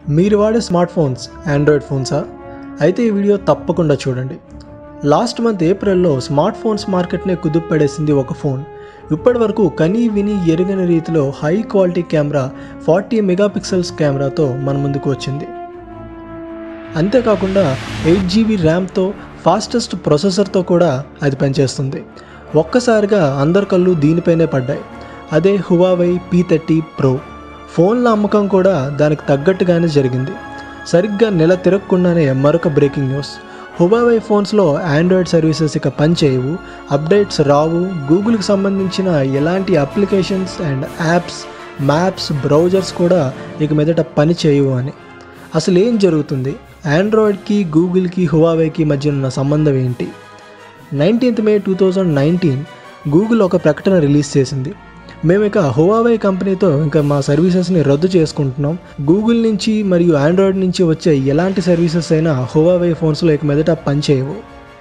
మీరు వాడే smart phones Android ఫోన్సా అయితే ఈ వీడియో తప్పకుండా చూడండి లాస్ట్ మంత్ ఏప్రిల్లో స్మార్ట్ ఫోన్స్ మార్కెట్నే కుదుప్పడేసింది ఒక ఫోన్ ఇప్పటి వరకు కనీ విని ఎరుగని రీతిలో high quality camera forty megapixels కెమెరాతో మన ముందుకు వచ్చింది అంతేకాకుండా ఎయిట్ జీబీ ర్యామ్తో ఫాస్టెస్ట్ ప్రొసెసర్తో కూడా అది పనిచేస్తుంది ఒక్కసారిగా అందరి కళ్ళు దీనిపైనే పడ్డాయి అదే హువావై పీ థర్టీ ప్రో ఫోన్ల అమ్మకం కూడా దానికి తగ్గట్టుగానే జరిగింది సరిగ్గా నెల తిరగకుండానే మరొక బ్రేకింగ్ న్యూస్ హువావై ఫోన్స్లో ఆండ్రాయిడ్ సర్వీసెస్ ఇక పనిచేయవు అప్డేట్స్ రావు గూగుల్కి సంబంధించిన ఎలాంటి applications and apps maps browsers కూడా ఇక మీదట పని చేయవు అని అసలు ఏం జరుగుతుంది ఆండ్రాయిడ్కి గూగుల్కి హువావేకి మధ్య ఉన్న సంబంధం ఏంటి nineteenth May two thousand nineteen Google ఒక ప్రకటన రిలీజ్ చేసింది మేము ఇక హువావే కంపెనీతో ఇంకా మా సర్వీసెస్ని రద్దు చేసుకుంటున్నాం గూగుల్ నుంచి మరియు ఆండ్రాయిడ్ నుంచి వచ్చే ఎలాంటి సర్వీసెస్ అయినా హువావే ఫోన్స్లో ఇక మీదట పనిచేయవు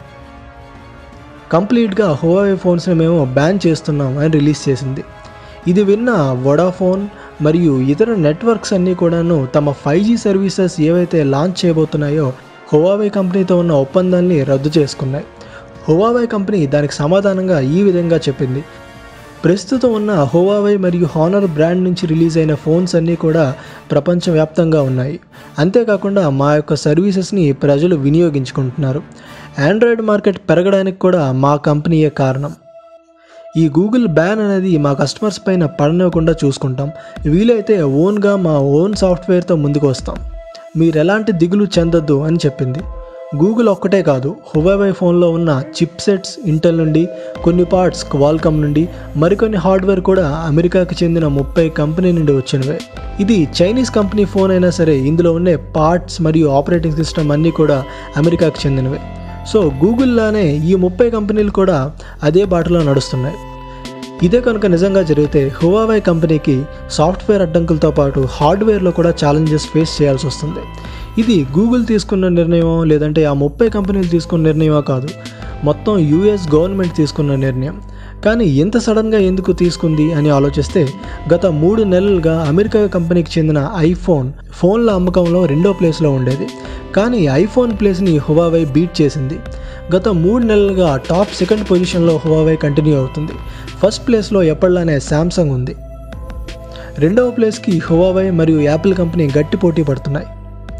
కంప్లీట్గా హువావే ఫోన్స్ని మేము బ్యాన్ చేస్తున్నాం అని రిలీజ్ చేసింది ఇది విన్న వొడాఫోన్ మరియు ఇతర నెట్వర్క్స్ అన్నీ కూడాను తమ ఫైవ్ జీ సర్వీసెస్ ఏవైతే లాంచ్ చేయబోతున్నాయో హువావే కంపెనీతో ఉన్న ఒప్పందాన్ని రద్దు చేసుకున్నాయి హువావే కంపెనీ దానికి సమాధానంగా ఈ విధంగా చెప్పింది ప్రస్తుతం ఉన్న హువావై మరియు హానర్ బ్రాండ్ నుంచి రిలీజ్ అయిన ఫోన్స్ అన్నీ కూడా ప్రపంచవ్యాప్తంగా ఉన్నాయి అంతేకాకుండా మా యొక్క సర్వీసెస్ని ప్రజలు వినియోగించుకుంటున్నారు ఆండ్రాయిడ్ మార్కెట్ పెరగడానికి కూడా మా కంపెనీయే కారణం ఈ గూగుల్ బ్యాన్ అనేది మా కస్టమర్స్ పైన పడనివ్వకుండా చూసుకుంటాం వీలైతే ఓన్గా మా ఓన్ సాఫ్ట్వేర్తో ముందుకు వస్తాం మీరు ఎలాంటి దిగులు చెందొద్దు అని చెప్పింది గూగుల్ ఒక్కటే కాదు హువావై ఫోన్లో ఉన్న చిప్ సెట్స్ ఇంటెల్ నుండి కొన్ని పార్ట్స్ క్వాల్కమ్ నుండి మరికొన్ని హార్డ్వేర్ కూడా అమెరికాకి చెందిన ముప్పై కంపెనీ నుండి వచ్చినవే ఇది చైనీస్ కంపెనీ ఫోన్ అయినా సరే ఇందులో ఉండే పార్ట్స్ మరియు ఆపరేటింగ్ సిస్టమ్ అన్నీ కూడా అమెరికాకి చెందినవే సో గూగుల్లానే ఈ ముప్పై కంపెనీలు కూడా అదే బాటలో నడుస్తున్నాయి ఇదే కనుక నిజంగా జరిగితే హువావై కంపెనీకి సాఫ్ట్వేర్ అడ్డంకులతో పాటు హార్డ్వేర్లో కూడా ఛాలెంజెస్ ఫేస్ చేయాల్సి వస్తుంది ఇది గూగుల్ తీసుకున్న నిర్ణయం లేదంటే ఆ ముప్పై కంపెనీలు తీసుకున్న నిర్ణయమో కాదు మొత్తం యూఎస్ గవర్నమెంట్ తీసుకున్న నిర్ణయం కానీ ఇంత సడన్గా ఎందుకు తీసుకుంది అని ఆలోచిస్తే గత మూడు నెలలుగా అమెరికా కంపెనీకి చెందిన ఐఫోన్ ఫోన్ల అమ్మకంలో రెండో ప్లేస్లో ఉండేది కానీ ఐఫోన్ ప్లేస్ని హువావై బీట్ చేసింది గత మూడు నెలలుగా టాప్ సెకండ్ పొజిషన్లో హువావై కంటిన్యూ అవుతుంది ఫస్ట్ ప్లేస్లో ఎప్పటిలానే శాంసంగ్ ఉంది రెండవ ప్లేస్కి హువావై మరియు యాపిల్ కంపెనీ గట్టి పోటీ పడుతున్నాయి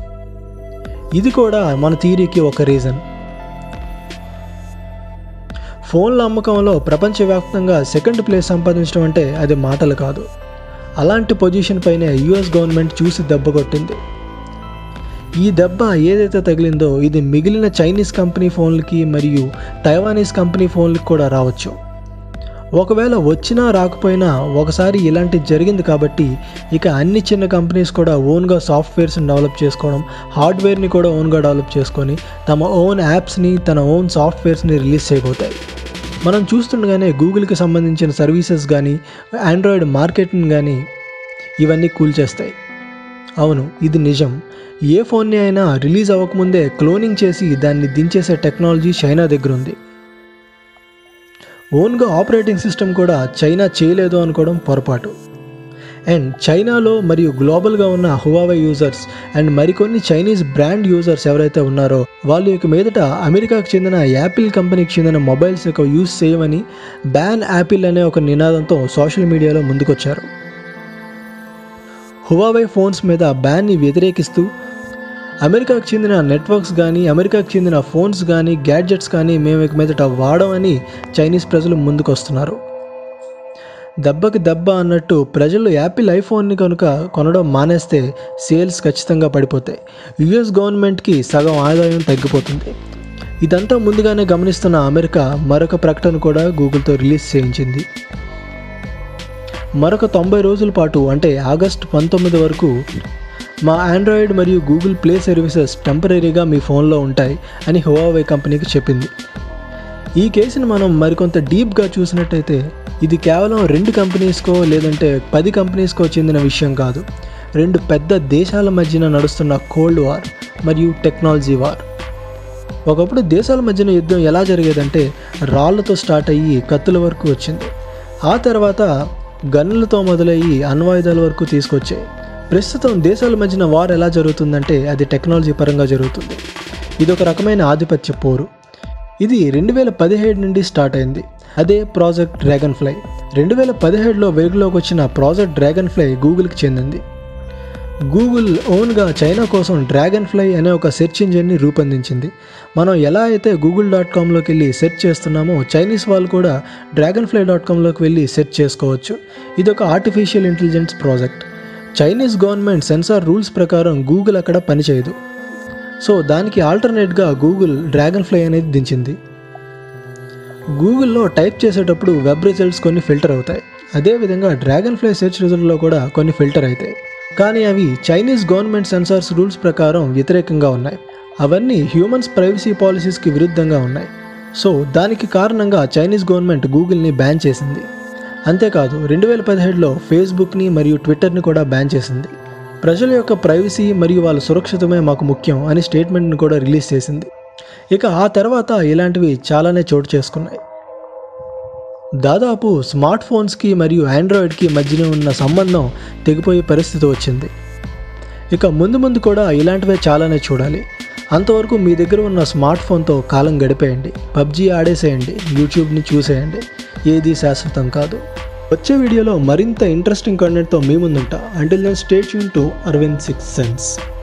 ఇది కూడా మన థీరీకి ఒక రీజన్ ఫోన్ల అమ్మకంలో ప్రపంచవ్యాప్తంగా సెకండ్ ప్లేస్ సంపాదించడం అంటే అది మాటలు కాదు అలాంటి పొజిషన్ పైనే యుఎస్ గవర్నమెంట్ చూసి దెబ్బ కొట్టింది ఈ దెబ్బ ఏదైతే తగిలిందో ఇది మిగిలిన చైనీస్ కంపెనీ ఫోన్లకి మరియు తైవానీస్ కంపెనీ ఫోన్లకి కూడా రావచ్చు ఒకవేళ వచ్చినా రాకపోయినా ఒకసారి ఇలాంటి జరిగింది కాబట్టి ఇక అన్ని చిన్న కంపెనీస్ కూడా ఓన్గా సాఫ్ట్వేర్స్ని డెవలప్ చేసుకోవడం హార్డ్వేర్ని కూడా ఓన్గా డెవలప్ చేసుకొని తమ ఓన్ యాప్స్ని తన ఓన్ సాఫ్ట్వేర్స్ని రిలీజ్ చేయబోతాయి మనం చూస్తుండగానే గూగుల్కి సంబంధించిన సర్వీసెస్ కానీ ఆండ్రాయిడ్ మార్కెట్ని కానీ ఇవన్నీ కూల్చేస్తాయి అవును ఇది నిజం ఏ ఫోన్ని అయినా రిలీజ్ అవ్వకముందే క్లోనింగ్ చేసి దాన్ని దించేసే టెక్నాలజీ చైనా దగ్గర ఉంది ఓన్గా ఆపరేటింగ్ సిస్టమ్ కూడా చైనా చేయలేదు అనుకోవడం పొరపాటు అండ్ చైనాలో మరియు గ్లోబల్గా ఉన్న హువావై యూజర్స్ అండ్ మరికొన్ని చైనీస్ బ్రాండ్ యూజర్స్ ఎవరైతే ఉన్నారో వాళ్ళు ఇక మీదట అమెరికాకు చెందిన యాపిల్ కంపెనీకి చెందిన మొబైల్స్ యొక్క యూజ్ చేయమని బ్యాన్ యాపిల్ అనే ఒక నినాదంతో సోషల్ మీడియాలో ముందుకొచ్చారు హువావై ఫోన్స్ మీద బ్యాన్ని వ్యతిరేకిస్తూ అమెరికాకు చెందిన నెట్వర్క్స్ కానీ అమెరికాకు చెందిన ఫోన్స్ కానీ గ్యాడ్జెట్స్ కానీ మేము ఇక మీదట వాడమని చైనీస్ ప్రజలు ముందుకు వస్తున్నారు దెబ్బకి దెబ్బ అన్నట్టు ప్రజలు యాపిల్ ఐఫోన్ని కనుక కొనడం మానేస్తే సేల్స్ ఖచ్చితంగా పడిపోతాయి యుఎస్ గవర్నమెంట్కి సగం ఆదాయం తగ్గిపోతుంది ఇదంతా ముందుగానే గమనిస్తున్న అమెరికా మరొక ప్రకటన కూడా గూగుల్తో రిలీజ్ చేయించింది మరొక తొంభై రోజుల పాటు అంటే ఆగస్ట్ పంతొమ్మిది వరకు మా ఆండ్రాయిడ్ మరియు గూగుల్ ప్లే సర్వీసెస్ టెంపరీగా మీ ఫోన్లో ఉంటాయి అని హువావే కంపెనీకి చెప్పింది ఈ కేసుని మనం మరికొంత డీప్గా చూసినట్టయితే ఇది కేవలం రెండు కంపెనీస్కో లేదంటే పది కంపెనీస్కో చెందిన విషయం కాదు రెండు పెద్ద దేశాల మధ్యన నడుస్తున్న కోల్డ్ వార్ మరియు టెక్నాలజీ వార్ ఒకప్పుడు దేశాల మధ్యన యుద్ధం ఎలా జరిగేదంటే రాళ్లతో స్టార్ట్ అయ్యి కత్తుల వరకు వచ్చింది ఆ తర్వాత గన్నులతో మొదలయ్యి అణ్వాయుధాల వరకు తీసుకొచ్చాయి ప్రస్తుతం దేశాల మధ్యన వార్ ఎలా జరుగుతుందంటే అది టెక్నాలజీ పరంగా జరుగుతుంది ఇది ఒక రకమైన ఆధిపత్య పోరు ఇది రెండు వేల పదిహేడు నుండి స్టార్ట్ అయింది అదే ప్రాజెక్ట్ డ్రాగన్ ఫ్లై రెండు వేల పదిహేడులో వెలుగులోకి వచ్చిన ప్రాజెక్ట్ డ్రాగన్ ఫ్లై గూగుల్కి చెందింది గూగుల్ ఓన్గా చైనా కోసం డ్రాగన్ ఫ్లై అనే ఒక సెర్చ్ ఇంజిన్ని రూపొందించింది మనం ఎలా అయితే గూగుల్ డాట్ కామ్లోకి వెళ్ళి సెర్చ్ చేస్తున్నామో చైనీస్ వాళ్ళు కూడా డ్రాగన్ ఫ్లై డాట్ కామ్లోకి వెళ్ళి సెర్చ్ చేసుకోవచ్చు ఇది ఒక artificial intelligence project Chinese government censor rules ప్రకారం గూగుల్ అక్కడ పనిచేయదు సో దానికి ఆల్టర్నేట్గా గూగుల్ డ్రాగన్ ఫ్లై అనేది దించింది గూగుల్లో టైప్ చేసేటప్పుడు వెబ్ రిజల్ట్స్ కొన్ని ఫిల్టర్ అవుతాయి అదేవిధంగా డ్రాగన్ ఫ్లై సెర్చ్ రిజల్ట్లో కూడా కొన్ని ఫిల్టర్ అవుతాయి కానీ అవి చైనీస్ గవర్నమెంట్ సెన్సార్స్ రూల్స్ ప్రకారం వ్యతిరేకంగా ఉన్నాయి అవన్నీ హ్యూమన్స్ ప్రైవసీ పాలసీస్కి విరుద్ధంగా ఉన్నాయి సో దానికి కారణంగా చైనీస్ గవర్నమెంట్ గూగుల్ని బ్యాన్ చేసింది అంతేకాదు రెండు వేల పదిహేడులో ఫేస్బుక్ని మరియు ట్విట్టర్ని కూడా బ్యాన్ చేసింది ప్రజల యొక్క ప్రైవసీ మరియు వాళ్ళ సురక్షితమే మాకు ముఖ్యం అని స్టేట్మెంట్ని కూడా రిలీజ్ చేసింది ఇక ఆ తర్వాత ఇలాంటివి చాలానే చోటు చేసుకున్నాయి దాదాపు స్మార్ట్ ఫోన్స్కి మరియు ఆండ్రాయిడ్కి మధ్యన ఉన్న సంబంధం తెగిపోయే పరిస్థితి వచ్చింది ఇక ముందు ముందు కూడా ఇలాంటివే చాలానే చూడాలి అంతవరకు మీ దగ్గర ఉన్న స్మార్ట్ ఫోన్తో కాలం గడిపేయండి పబ్జీ ఆడేసేయండి యూట్యూబ్ని చూసేయండి ఏది శాశ్వతం కాదు వచ్చే వీడియోలో మరింత ఇంట్రెస్టింగ్ కంటెంట్తో మీ ముందుంటా అంటిల్ దెన్ స్టేట్ యూన్ టు అరవింద్ సిక్స్ సెన్స్